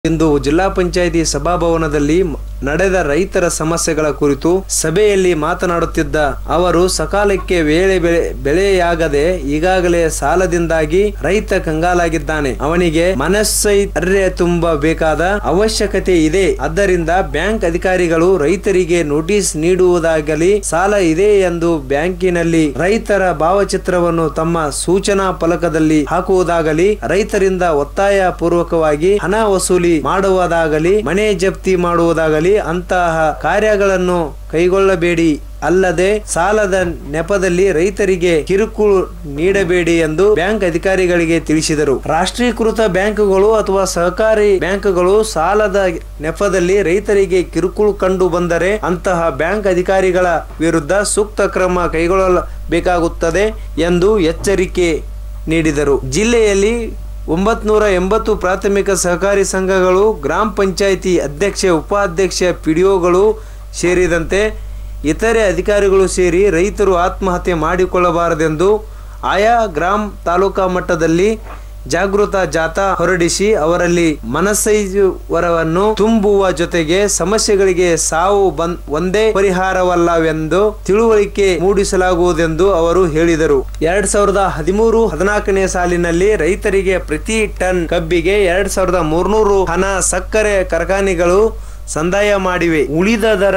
ಇಂದು ಜಿಲ್ಲಾ ಪಂಚಾಯಿತಿ ಸಭಾಭವನದಲ್ಲಿ ಮ- ನಡೆದ ರೈತರ ಸಮಸ್ಯೆಗಳ ಕುರಿತು ಸಭೆಯಲ್ಲಿ ಮಾತನಾಡುತ್ತಿದ್ದ ಅವರು ಸಕಾಲಕ್ಕೆ ವೇಳೆ ಬೆಳೆ ಬೆಳೆಯಾಗದೆ ಈಗಾಗಲೇ ಸಾಲದಿಂದಾಗಿ ರೈತ ಕಂಗಾಲಾಗಿದ್ದಾನೆ ಅವನಿಗೆ ಮನಸ್ಸೈರ್ಯ ತುಂಬಬೇಕಾದ ಅವಶ್ಯಕತೆ ಇದೆ ಆದ್ದರಿಂದ ಬ್ಯಾಂಕ್ ಅಧಿಕಾರಿಗಳು ರೈತರಿಗೆ ನೋಟಿಸ್ ನೀಡುವುದಾಗಲಿ ಸಾಲ ಇದೆ ಎಂದು ಬ್ಯಾಂಕಿನಲ್ಲಿ ರೈತರ ಭಾವಚಿತ್ರವನ್ನು ತಮ್ಮ ಸೂಚನಾ ಫಲಕದಲ್ಲಿ ಹಾಕುವುದಾಗಲಿ ರೈತರಿಂದ ಒತ್ತಾಯ ಪೂರ್ವಕವಾಗಿ ಹಣ ವಸೂಲಿ ಮಾಡುವುದಾಗಲಿ ಮನೆ ಜಪ್ತಿ ಮಾಡುವುದಾಗಲಿ ಅಂತಹ ಕಾರ್ಯಗಳನ್ನು ಕೈಗೊಳ್ಳಬೇಡಿ ಅಲ್ಲದೆ ಸಾಲದ ನೆಪದಲ್ಲಿ ರೈತರಿಗೆ ಕಿರುಕುಳ ನೀಡಬೇಡಿ ಎಂದು ಬ್ಯಾಂಕ್ ಅಧಿಕಾರಿಗಳಿಗೆ ತಿಳಿಸಿದರು ರಾಷ್ಟ್ರೀಕೃತ ಬ್ಯಾಂಕುಗಳು ಅಥವಾ ಸಹಕಾರಿ ಬ್ಯಾಂಕುಗಳು ಸಾಲದ ನೆಪದಲ್ಲಿ ರೈತರಿಗೆ ಕಿರುಕುಳ ಕಂಡು ಬಂದರೆ ಅಂತಹ ಬ್ಯಾಂಕ್ ಅಧಿಕಾರಿಗಳ ವಿರುದ್ಧ ಸೂಕ್ತ ಕ್ರಮ ಕೈಗೊಳ್ಳಬೇಕಾಗುತ್ತದೆ ಎಂದು ಎಚ್ಚರಿಕೆ ನೀಡಿದರು ಜಿಲ್ಲೆಯಲ್ಲಿ ಒಂಬತ್ನೂರ ಎಂಬತ್ತು ಪ್ರಾಥಮಿಕ ಸಹಕಾರಿ ಸಂಘಗಳು ಗ್ರಾಮ ಪಂಚಾಯಿತಿ ಅಧ್ಯಕ್ಷ ಉಪಾಧ್ಯಕ್ಷ ಪಿಡಿಒಗಳು ಸೇರಿದಂತೆ ಇತರೆ ಅಧಿಕಾರಿಗಳು ಸೇರಿ ರೈತರು ಆತ್ಮಹತ್ಯೆ ಮಾಡಿಕೊಳ್ಳಬಾರದೆಂದು ಆಯಾ ಗ್ರಾಮ ತಾಲೂಕಾ ಮಟ್ಟದಲ್ಲಿ ಜಾಗೃತ ಜಾಥಾ ಹೊರಡಿಸಿ ಅವರಲ್ಲಿ ಮನಸ್ಸೈವರವನ್ನು ತುಂಬುವ ಜೊತೆಗೆ ಸಮಸ್ಯೆಗಳಿಗೆ ಸಾವು ಬನ್ ಒಂದೇ ಪರಿಹಾರವಲ್ಲವೆಂದು ತಿಳುವಳಿಕೆ ಮೂಡಿಸಲಾಗುವುದೆಂದು ಅವರು ಹೇಳಿದರು ಎರಡ್ ಸಾವಿರದ ಹದಿಮೂರು ಹದಿನಾಲ್ಕನೇ ಸಾಲಿನಲ್ಲಿ ರೈತರಿಗೆ ಪ್ರತಿ ಟನ್ ಕಬ್ಬಿಗೆ ಎರಡ್ ಸಾವಿರದ ಮೂರ್ನೂರು ಹಣ ಸಕ್ಕರೆ ಕಾರ್ಖಾನೆಗಳು ಸಂದಾಯ ಮಾಡಿವೆ ಉಳಿದ ದರ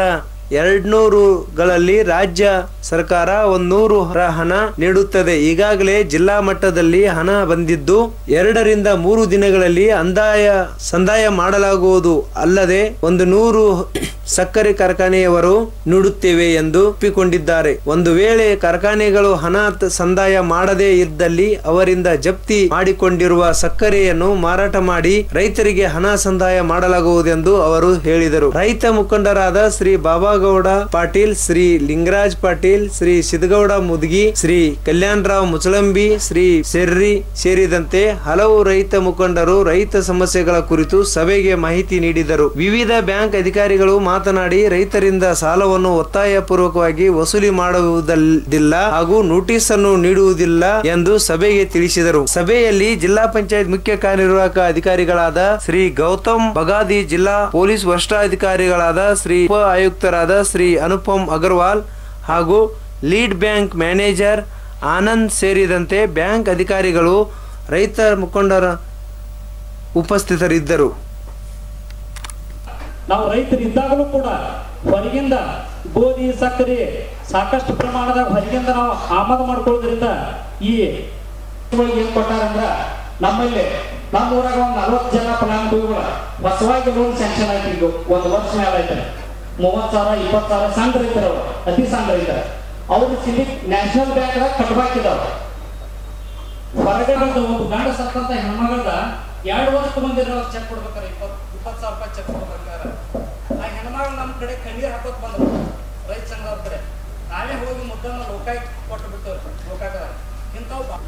ಎರಡ್ನೂರುಗಳಲ್ಲಿ ರಾಜ್ಯ ಸರ್ಕಾರ ಒಂದೂರು ಹಣ ನೀಡುತ್ತದೆ ಈಗಾಗಲೇ ಜಿಲ್ಲಾ ಮಟ್ಟದಲ್ಲಿ ಹಣ ಬಂದಿದ್ದು ಎರಡರಿಂದ ಮೂರು ದಿನಗಳಲ್ಲಿ ಅಂದಾಯ ಸಂದಾಯ ಮಾಡಲಾಗುವುದು ಅಲ್ಲದೆ ಒಂದು ನೂರು ಸಕ್ಕರೆ ಕಾರ್ಖಾನೆಯವರು ನೀಡುತ್ತೇವೆ ಎಂದು ಒಪ್ಪಿಕೊಂಡಿದ್ದಾರೆ ಒಂದು ವೇಳೆ ಕಾರ್ಖಾನೆಗಳು ಹಣ ತ- ಸಂದಾಯ ಮಾಡದೇ ಇದ್ದಲ್ಲಿ ಅವರಿಂದ ಜಪ್ತಿ ಮಾಡಿಕೊಂಡಿರುವ ಸಕ್ಕರೆಯನ್ನು ಮಾರಾಟ ಮಾಡಿ ರೈತರಿಗೆ ಹಣ ಸಂದಾಯ ಮಾಡಲಾಗುವುದೆಂದು ಅವರು ಹೇಳಿದರು ರೈತ ಮುಖಂಡರಾದ ಶ್ರೀ ಬಾಬಾಗೌಡ ಪಾಟೀಲ್ ಶ್ರೀ ಲಿಂಗರಾಜ್ ಪಾಟೀಲ್ ಶ್ರೀ ಸಿದ್ದಗೌಡ ಮುದ್ಗಿ ಶ್ರೀ ಕಲ್ಯಾಣರಾವ್ ಮುಚಲಂಬಿ ಶ್ರೀ ಶೆರ್ರಿ ಸೇರಿದಂತೆ ಹಲವು ರೈತ ಮುಖಂಡರು ರೈತ ಸಮಸ್ಯೆಗಳ ಕುರಿತು ಸಭೆಗೆ ಮಾಹಿತಿ ನೀಡಿದರು ವಿವಿಧ ಬ್ಯಾಂಕ್ ಅಧಿಕಾರಿಗಳು ಮಾತನಾಡಿ ರೈತರಿಂದ ಸಾಲವನ್ನು ಒತ್ತಾಯ ಪೂರ್ವಕವಾಗಿ ವಸೂಲಿ ಮಾಡುವುದಿಲ್ಲ ಹಾಗೂ ನೋಟಿಸ್ ಅನ್ನು ನೀಡುವುದಿಲ್ಲ ಎಂದು ಸಭೆಗೆ ತಿಳಿಸಿದರು ಸಭೆಯಲ್ಲಿ ಜಿಲ್ಲಾ ಪಂಚಾಯತ್ ಮುಖ್ಯ ಕಾರ್ಯನಿರ್ವಾಹಕ ಅಧಿಕಾರಿಗಳಾದ ಶ್ರೀ ಗೌತಮ್ ಬಗಾದಿ ಜಿಲ್ಲಾ ಪೊಲೀಸ್ ವರಿಷ್ಠಾಧಿಕಾರಿಗಳಾದ ಶ್ರೀ ಉಪ ಆಯುಕ್ತರಾದ ಶ್ರೀ ಅನುಪಮ್ ಅಗರ್ವಾಲ್ ಹಾಗೂ ಲೀಡ್ ಬ್ಯಾಂಕ್ ಮ್ಯಾನೇಜರ್ ಆನಂದ್ ಸೇರಿದಂತೆ ಬ್ಯಾಂಕ್ ಅಧಿಕಾರಿಗಳು ರೈತ ಮುಖಂಡರ ಉಪಸ್ಥಿತರಿದ್ದರು ನಾವು ರೈತರು ಇದ್ದಾಗಲೂ ಕೂಡ ಹೊರಗಿಂದ ಗೋಧಿ ಸಕ್ಕರೆ ಸಾಕಷ್ಟು ಪ್ರಮಾಣದಾಗ ಹೊರಗಿಂದ ನಾವು ಆಮದು ಮಾಡ್ಕೊಳ್ಳೋದ್ರಿಂದ ಈ ಇವುಗಳಿಗೆ ಏನ್ ಕೊಟ್ಟಾರಂದ್ರ ನಮ್ಮಲ್ಲಿ ನಮ್ಮ ಊರಾಗ ಒಂದು ನಲವತ್ತು ಜನ ಫಲಾನುಭವಿಗಳ ಹೊಸವಾಗಿ ಲೋನ್ ಸ್ಯಾಂಕ್ಷನ್ ಆಯ್ತು ಈಗ ಒಂದು ವರ್ಷ ಮೇಲೆ ಆಯ್ತು ಮೂವತ್ತು ಸಾವಿರ ಇಪ್ಪತ್ತು ಸಾವಿರ ಸಣ್ಣ ರೈತರು ಅವ್ರು, ಅತಿ ಸಣ್ಣ ರೈತರ ಅವರು ಸಿಲಿ ನ್ಯಾಷನಲ್ ಬ್ಯಾಂಕ್ದಾಗ ಕಟ್ಟಬಾಕಿದಾವ ಹೊರಗಡೆ ಬಂದು ಒಂದು ಗಂಡ ಸತ್ತಂತ ಹೆಣ್ಮಗಳದ ಎರಡು ವರ್ಷ ಬಂದಿರೋ ಚೆಕ್ ಕೊಡ್ಬೇಕಾರೆ ಇಪ್ಪತ್ತು ಇಪ್ಪತ್ತು ಸಾವಿರ ರೂಪಾಯಿ ಚೆಕ್ ಕೊಡ್ಬೇಕಾರೆ ಆ ಹೆಣ್ಮಗಳು ನಮ್ಮ ಕಡೆ ಕಣ್ಣೀರ್ ಹಾಕೋತ್ ಬಂದ್ರು ರೈತ ಸಂಘ ಅವ್ರ ಕಡೆ ನಾವೇ ಹೋಗಿ ಮುದ್ದನ್ನ ಲೋಕಾಯ್ ಕೊಟ್ಟು ಬಿಟ್ಟು ಲೋಕಾಯಕ ಇಂಥವು ಬಾ-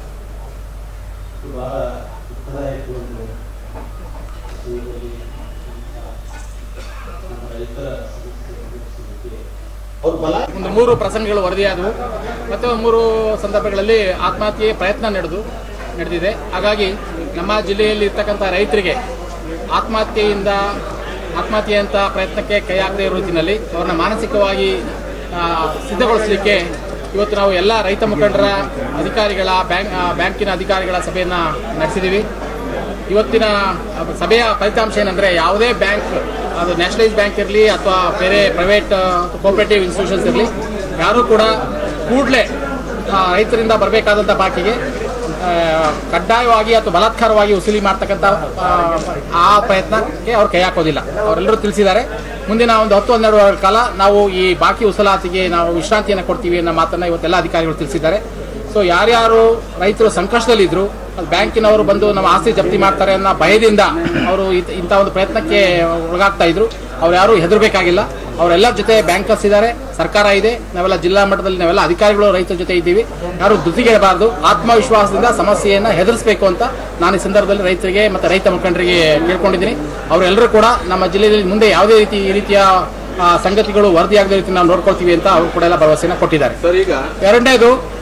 ಬಹಳ ದುಃಖದಾಯಕ ಒಂದು ವಿಷಯದಲ್ಲಿ ನಮ್ಮ ರೈತರ ಸಮಸ್ಯೆ ಎದುರಿಸುವಿಕೆ ಅವ್ರ ಬಲ ಒಂದು ಮೂರು ಪ್ರಸಂಗಗಳು ವರದಿಯಾದವು ಮತ್ತು ಒಂದು ಮೂರು ಸಂದರ್ಭಗಳಲ್ಲಿ ಆತ್ಮಹತ್ಯೆ ಪ್ರಯತ್ನ ನಡೆದು ನಡೆದಿದೆ ಹಾಗಾಗಿ ನಮ್ಮ ಜಿಲ್ಲೆಯಲ್ಲಿ ಇರ್ತಕ್ಕಂಥ ರೈತರಿಗೆ ಆತ್ಮಹತ್ಯೆಯಿಂದ ಆತ್ಮಹತ್ಯೆಯಂಥ ಪ್ರಯತ್ನಕ್ಕೆ ಕೈ ಹಾಕದೇ ಇರೋ ರೀತಿಯಲ್ಲಿ ಅವ್ರನ್ನ ಮಾನಸಿಕವಾಗಿ ಆ, ಸಿದ್ಧಗೊಳಿಸಲಿಕ್ಕೆ ಇವತ್ತು ನಾವು ಎಲ್ಲ ರೈತ ಮುಖಂಡರ ಅಧಿಕಾರಿಗಳ ಬ್ಯಾಂಕ್ ಆ, ಬ್ಯಾಂಕಿನ ಅಧಿಕಾರಿಗಳ ಸಭೆಯನ್ನು ನಡೆಸಿದ್ದೀವಿ ಇವತ್ತಿನ ಸಭೆಯ ಫಲಿತಾಂಶ ಏನಂದರೆ ಯಾವುದೇ ಬ್ಯಾಂಕ್ ಅದು ನ್ಯಾಷನಲೈಸ್ ಬ್ಯಾಂಕ್ ಇರಲಿ ಅಥವಾ ಬೇರೆ ಪ್ರೈವೇಟ್ ಕೋಪರೇಟಿವ್ ಇನ್ಸ್ಟಿಟ್ಯೂಷನ್ಸ್ ಇರಲಿ ಯಾರೂ ಕೂಡ ಕೂಡಲೇ ರೈತರಿಂದ ಬರಬೇಕಾದಂಥ ಬಾಕಿಗೆ ಆ, ಕಡ್ಡಾಯವಾಗಿ ಅಥವಾ ಬಲಾತ್ಕಾರವಾಗಿ ವಸೂಲಿ ಮಾಡ್ತಕ್ಕಂಥ ಆ, ಆ ಪ್ರಯತ್ನಕ್ಕೆ ಅವ್ರು ಕೈ ಹಾಕೋದಿಲ್ಲ ಅವರೆಲ್ಲರೂ ತಿಳಿಸಿದ್ದಾರೆ ಮುಂದಿನ ಒಂದು ಹತ್ತು ಹನ್ನೆರಡು ವಾರಗಳ ಕಾಲ ನಾವು ಈ ಬಾಕಿ ವಸೂಲಾತಿಗೆ ನಾವು ವಿಶ್ರಾಂತಿಯನ್ನು ಕೊಡ್ತೀವಿ ಅನ್ನೋ ಮಾತನ್ನು ಇವತ್ತೆಲ್ಲ ಅಧಿಕಾರಿಗಳು ತಿಳಿಸಿದ್ದಾರೆ ಸೊ ಯಾರ್ಯಾರು ರೈತರು ಸಂಕಷ್ಟದಲ್ಲಿದ್ದರು ಅದು ಬ್ಯಾಂಕಿನವರು ಬಂದು ನಮ್ಮ ಆಸ್ತಿ ಜಪ್ತಿ ಮಾಡ್ತಾರೆ ಅನ್ನೋ ಭಯದಿಂದ ಅವರು ಇದ್- ಇಂಥ ಒಂದು ಪ್ರಯತ್ನಕ್ಕೆ ಒಳಗಾಗ್ತಾ ಇದ್ರು ಅವ್ರು ಯಾರು ಹೆದರಬೇಕಾಗಿಲ್ಲ ಅವರೆಲ್ಲರ ಜೊತೆ ಬ್ಯಾಂಕರ್ಸ್ ಇದ್ದಾರೆ ಸರ್ಕಾರ ಇದೆ ನಾವೆಲ್ಲ ಜಿಲ್ಲಾ ಮಟ್ಟದಲ್ಲಿ ನಾವೆಲ್ಲ ಅಧಿಕಾರಿಗಳು ರೈತರ ಜೊತೆ ಇದ್ದೀವಿ ಯಾರು ಧೃತಿಗೆಡಬಾರ್ದು ಆತ್ಮವಿಶ್ವಾಸದಿಂದ ಸಮಸ್ಯೆಯನ್ನು ಹೆದರಿಸಬೇಕು ಅಂತ ನಾನು ಈ ಸಂದರ್ಭದಲ್ಲಿ ರೈತರಿಗೆ ಮತ್ತು ರೈತ ಮುಖಂಡರಿಗೆ ಕೇಳ್ಕೊಂಡಿದ್ದೀನಿ ಅವರೆಲ್ಲರೂ ಕೂಡ ನಮ್ಮ ಜಿಲ್ಲೆಯಲ್ಲಿ ಮುಂದೆ ಯಾವುದೇ ರೀತಿ ಈ ರೀತಿಯ ಆ, ಸಂಗತಿಗಳು ವರದಿಯಾಗದ ರೀತಿ ನಾವು ನೋಡ್ಕೊಳ್ತೀವಿ ಅಂತ ಅವರು ಕೂಡ ಎಲ್ಲ ಭರವಸೆನ ಕೊಟ್ಟಿದ್ದಾರೆ ಸರ್ ಈಗ ಎರಡನೇದು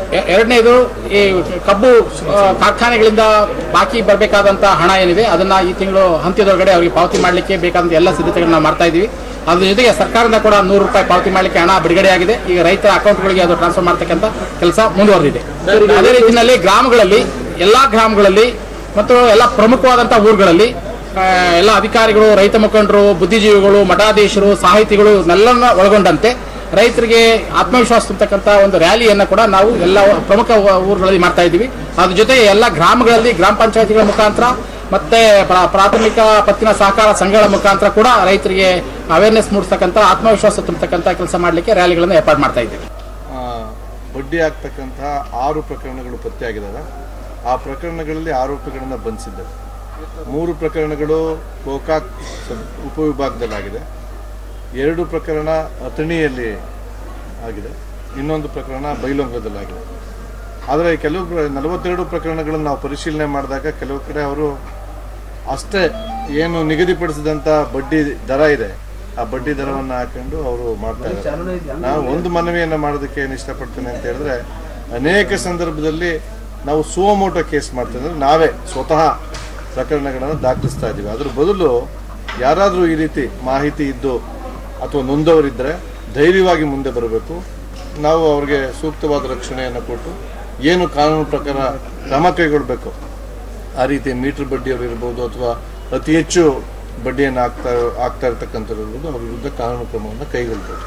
ಎ- ಎರಡನೇದು ಈ ಕಬ್ಬು ಆ, ಕಾರ್ಖಾನೆಗಳಿಂದ ಬಾಕಿ ಬರಬೇಕಾದಂಥ ಹಣ ಏನಿದೆ ಅದನ್ನ ಈ ತಿಂಗಳು ಹಂತದೊಳಗಡೆ ಅವರಿಗೆ ಪಾವತಿ ಮಾಡಲಿಕ್ಕೆ ಬೇಕಾದಂಥ ಎಲ್ಲ ಸಿದ್ಧತೆಗಳನ್ನ ನಾವು ಮಾಡ್ತಾ ಇದ್ದೀವಿ ಅದ್ರ ಜೊತೆಗೆ ಸರ್ಕಾರದಿಂದ ಕೂಡ ನೂರು ರೂಪಾಯಿ ಪಾವತಿ ಮಾಡಲಿಕ್ಕೆ ಹಣ ಬಿಡುಗಡೆಯಾಗಿದೆ ಈಗ ರೈತರ ಅಕೌಂಟ್ಗಳಿಗೆ ಅದು ಟ್ರಾನ್ಸ್ಫರ್ ಮಾಡ್ತಕ್ಕಂಥ ಕೆಲಸ ಮುಂದುವರೆದಿದೆ ಅದೇ ರೀತಿಯಲ್ಲಿ ಗ್ರಾಮಗಳಲ್ಲಿ ಎಲ್ಲಾ ಗ್ರಾಮಗಳಲ್ಲಿ ಮತ್ತು ಎಲ್ಲ ಪ್ರಮುಖವಾದಂಥ ಊರುಗಳಲ್ಲಿ ಆ, ಎಲ್ಲ ಅಧಿಕಾರಿಗಳು ರೈತ ಮುಖಂಡರು ಬುದ್ಧಿಜೀವಿಗಳು ಮಠಾಧೀಶರು ಸಾಹಿತಿಗಳು ಇವನ್ನೆಲ್ಲರನ್ನ ಒಳಗೊಂಡಂತೆ ರೈತರಿಗೆ ಆತ್ಮವಿಶ್ವಾಸ ತುಂಬತಕ್ಕಂಥ ಒಂದು ರ್ಯಾಲಿಯನ್ನು ಕೂಡ ನಾವು ಎಲ್ಲ ಪ್ರಮುಖ ಊ- ಊರುಗಳಲ್ಲಿ ಮಾಡ್ತಾ ಇದ್ದೀವಿ ಅದ್ರ ಜೊತೆಗೆ ಎಲ್ಲ ಗ್ರಾಮಗಳಲ್ಲಿ ಗ್ರಾಮ ಪಂಚಾಯತಿಗಳ ಮುಖಾಂತರ ಮತ್ತೆ ಪ್ರಾ- ಪ್ರಾಥಮಿಕ ಪತ್ತಿನ ಸಹಕಾರ ಸಂಘಗಳ ಮುಖಾಂತರ ಕೂಡ ರೈತರಿಗೆ ಅವೇರ್ನೆಸ್ ಮೂಡಿಸ್ತಕ್ಕಂಥ ಆತ್ಮವಿಶ್ವಾಸ ತುಂಬತಕ್ಕಂಥ ಕೆಲಸ ಮಾಡಲಿಕ್ಕೆ ರ್ಯಾಲಿಗಳನ್ನು ಏರ್ಪಾಡು ಮಾಡ್ತಾ ಇದ್ದೀವಿ ಆ, ಬಡ್ಡಿ ಆಗ್ತಕ್ಕಂತಹ ಆರು ಪ್ರಕರಣಗಳು ಪತ್ತೆಯಾಗಿದ್ದಾವೆ ಆ ಪ್ರಕರಣಗಳಲ್ಲಿ ಆರೋಪಿಗಳನ್ನು ಬಂಧಿಸಿದ್ದಾರೆ ಮೂರು ಪ್ರಕರಣಗಳು ಗೋಕಾಕ್ ಸಬ್ ಉಪವಿಭಾಗದಲ್ಲಾಗಿದೆ ಎರಡು ಪ್ರಕರಣ ಅಥಣಿಯಲ್ಲಿ ಆಗಿದೆ ಇನ್ನೊಂದು ಪ್ರಕರಣ ಬೈಲೊಂಗದಲ್ಲಾಗಿದೆ ಆದರೆ ಕೆಲವು ಪ್ರ- ನಲವತ್ತೆರಡು ಪ್ರಕರಣಗಳನ್ನು ನಾವು ಪರಿಶೀಲನೆ ಮಾಡಿದಾಗ ಕೆಲವು ಕಡೆ ಅವರು ಅಷ್ಟೇ ಏನು ನಿಗದಿಪಡಿಸಿದಂಥ ಬಡ್ಡಿ ದರ ಇದೆ ಆ ಬಡ್ಡಿ ದರವನ್ನು ಹಾಕೊಂಡು ಅವರು ಮಾಡ್ತಾ ಇದ್ದಾರೆ ನಾವು ಒಂದು ಮನವಿಯನ್ನು ಮಾಡೋದಕ್ಕೆ ಏನು ಇಷ್ಟಪಡ್ತೇನೆ ಅಂತ ಹೇಳಿದ್ರೆ ಅನೇಕ ಸಂದರ್ಭದಲ್ಲಿ ನಾವು ಸುವಮೋಟೋ ಕೇಸ್ ಮಾಡ್ತೇವೆ ಅಂದ್ರೆ ನಾವೇ ಸ್ವತಃ ಪ್ರಕರಣಗಳನ್ನು ದಾಖಲಿಸ್ತಾ ಇದ್ದೀವಿ ಅದ್ರ ಬದಲು ಯಾರಾದರೂ ಈ ರೀತಿ ಮಾಹಿತಿ ಇದ್ದು ಅಥವಾ ನೊಂದವರಿದ್ದರೆ ಧೈರ್ಯವಾಗಿ ಮುಂದೆ ಬರಬೇಕು ನಾವು ಅವ್ರಿಗೆ ಸೂಕ್ತವಾದ ರಕ್ಷಣೆಯನ್ನು ಕೊಟ್ಟು ಏನು ಕಾನೂನು ಪ್ರಕಾರ ಕ್ರಮ ಕೈಗೊಳ್ಳಬೇಕು ಆ ರೀತಿ ಮೀಟರ್ ಬಡ್ಡಿಯವರು ಇರ್ಬೋದು ಅಥವಾ ಅತಿ ಹೆಚ್ಚು ಬಡ್ಡಿಯನ್ನು ಹಾಕ್ತಾ ಆಗ್ತಾ ಇರ್ತಕ್ಕಂಥವ್ರು ಇರ್ಬೋದು ಅವ್ರ ವಿರುದ್ಧ ಕಾನೂನು ಕ್ರಮವನ್ನು ಕೈಗೊಳ್ಬೋದು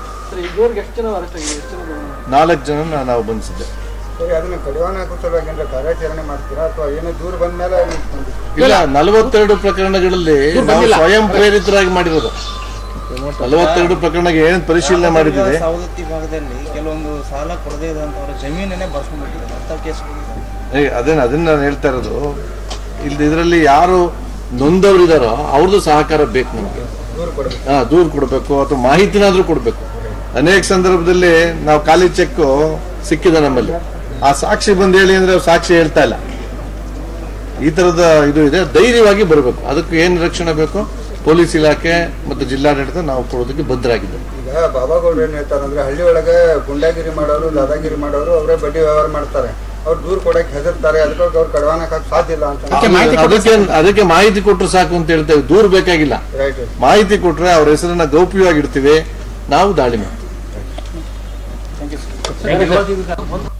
ನಾಲ್ಕು ಜನ ನಾವು ಬಂಧಿಸಿದ್ದೆ ಸರಿ ಅದನ್ನ ಕಡಿವಾಣ ಹಾಕೋ ಸಲುವಾಗಿ ಏನಾರ ಕಾರ್ಯಾಚರಣೆ ಮಾಡ್ತೀರಾ ಅಥವಾ ಏನೋ ದೂರ ಬಂದ ಮೇಲೆ ಇಲ್ಲ ನಲವತ್ತೆರಡು ಪ್ರಕರಣಗಳಲ್ಲಿ ನಾವು ಸ್ವಯಂ ಪ್ರೇರಿತರಾಗಿ ಮಾಡಿರೋದು ನಲವತ್ತೆರಡು ಪ್ರಕರಣಕ್ಕೆ ಏನು ಪರಿಶೀಲನೆ ಮಾಡಿದ್ದೀವಿ ಸವದತ್ತಿ ಭಾಗದಲ್ಲಿ ಕೆಲವೊಂದು ಸಾಲ ಕೊಡದೇ ಇದ್ದಂಥವ್ರ ಜಮೀನನ್ನೇ ಬರ್ಸ್ಕೊಂಡ್ಬಿಟ್ಟಿದ್ದಾರೆ ಅಂತ ಕೇಸ್ ಏ, ಅದೇನು ಅದನ್ನ ನಾನು ಹೇಳ್ತಾ ಇರೋದು ಇಲ್ಲಿ ಇದರಲ್ಲಿ ಯಾರು ನೊಂದವರಿದಾರೋ ಅವ್ರದ್ದು ಸಹಕಾರ ಬೇಕು ನಮಗೆ ಹಾ ದೂರು ಕೊಡಬೇಕು ಅಥವಾ ಮಾಹಿತಿನಾದ್ರೂ ಕೊಡಬೇಕು ಅನೇಕ ಸಂದರ್ಭದಲ್ಲಿ ನಾವು ಖಾಲಿ ಚೆಕ್ ಸಿಕ್ಕಿದೆ ನಮ್ಮಲ್ಲಿ ಆ ಸಾಕ್ಷಿ ಬಂದು ಹೇಳಿ ಅಂದ್ರೆ ಅವ್ರು ಸಾಕ್ಷಿ ಹೇಳ್ತಾ ಇಲ್ಲ ಈ ತರದ ಇದು ಇದೆ ಧೈರ್ಯವಾಗಿ ಬರಬೇಕು ಅದಕ್ಕೆ ಏನು ರಕ್ಷಣೆ ಬೇಕು ಪೊಲೀಸ್ ಇಲಾಖೆ ಮತ್ತು ಜಿಲ್ಲಾಡಳಿತ ನಾವು ಕೊಡೋದಕ್ಕೆ ಬದ್ಧರಾಗಿದ್ದೇವೆ ಈಗ ಬಾಬಾಗೌಡ್ರು ಏನ್ ಹೇಳ್ತಾರೆ ಅಂದ್ರೆ ಹಳ್ಳಿ ಒಳಗೆ ಗುಂಡಾಗಿರಿ ಮಾಡೋರು ದಾದಾಗಿರಿ ಮಾಡೋರು ಅವರೇ ಬಡ್ಡಿ ವ್ಯವಹಾರ ಮಾಡ್ತಾರೆ ಅವ್ರು ದೂರ ಕೊಡಕ್ಕೆ ಹೆದರ್ತಾರೆ ಅದಕ್ಕಾಗಿ ಅವ್ರು ಕಡಿವಾಣ ಹಾಕಕ್ ಸಾಧ್ಯ ಇಲ್ಲ ಅಂತ ಅದಕ್ಕೆ ಮಾಹಿತಿ ಅದಕ್ಕೆ ಅದಕ್ಕೆ ಮಾಹಿತಿ ಕೊಟ್ಟರು ಸಾಕು ಅಂತ ಹೇಳ್ತೇವೆ ದೂರ ಬೇಕಾಗಿಲ್ಲ ರೈಟ್ ಮಾಹಿತಿ ಕೊಟ್ರೆ ಅವ್ರ ಹೆಸರನ್ನ ಗೌಪ್ಯವಾಗಿಡ್ತೀವಿ ನಾವು ದಾಳಿ ಮಾಡ್ತೀವಿ Thank you, sir.